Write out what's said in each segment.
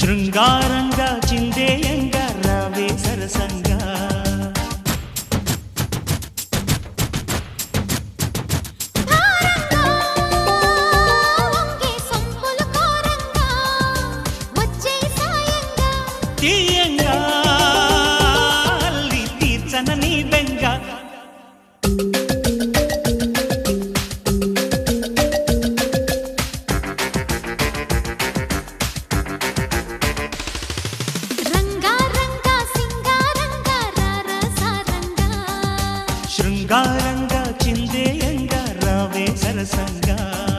శృంగారంగా చిందేయంగా రావే సరసంగా భారంగా వంగే సొంపులు కోరంగా వచ్చే సాయంగా తీయంగా అల్లి తీర్చన నీ బెంగ రంగా రంగా సింగారంగా రారసారంగా శృంగారంగా చిందేయంగా రావే సరసంగా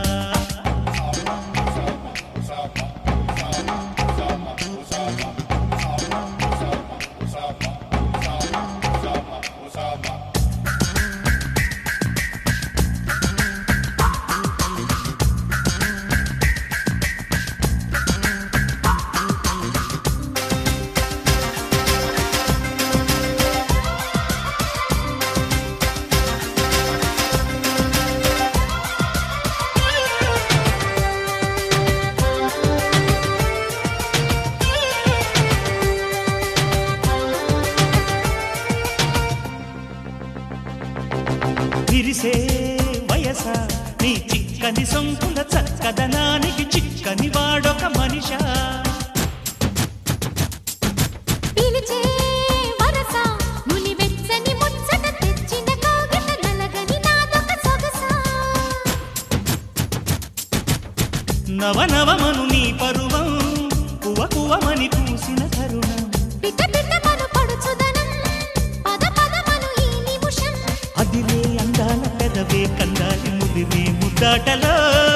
విరిసే వయస నీ చిక్కని సొంపుల చక్కదనానికి చిక్కని వాడొక మనిషా పిలిచే వరస ముని వెచ్చని ముచ్చట తెచ్చిన కోగిట నలగని నాదొక సొగసా నవనవమను నీ పరువం కువ కువమని పూసిన తరుణం పిట పిట మను పడుచుదనం పద పదమను ఈ నిమిషం అదిలే అందాల పెదవే కందాలి ముదిరే ముద్దాటలో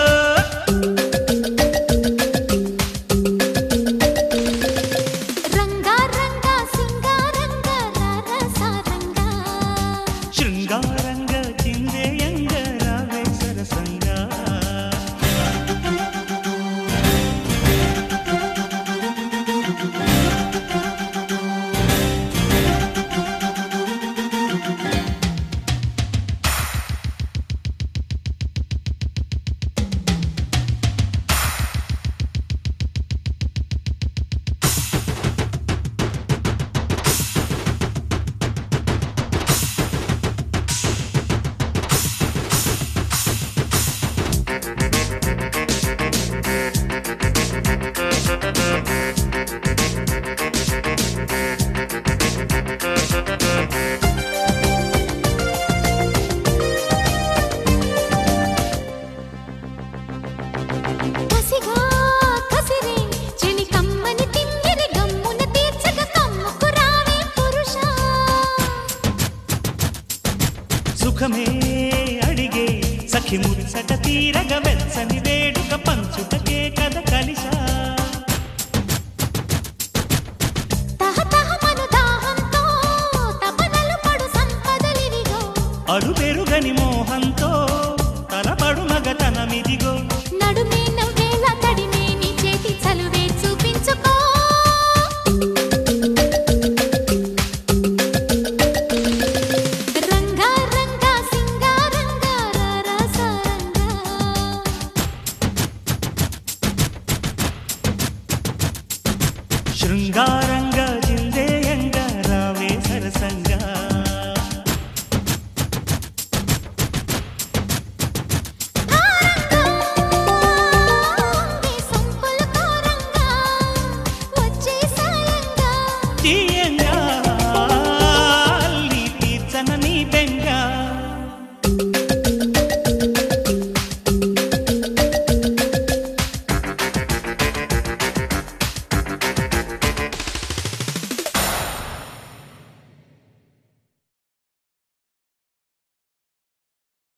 రంగా రంగా సింగారంగా రారసారంగా శృంగారంగా చిందేయంగా రావే సరసంగా కసిగా కసిరే చెలి కమ్మని తిమ్మిరి గమ్మున తీర్చక కమ్ముకు రావే పురుషా సుఖమే అడిగే సఖి ముచ్చట తీరగ వెచ్చని వేడుక పంచుటకే కథ కలిసా తహ తహ మను దాహంతో తపనలు పడు సంపదలివిగో అడు పెరుగని మోహంతో తలపడు మగతనమిదిగో నడుమే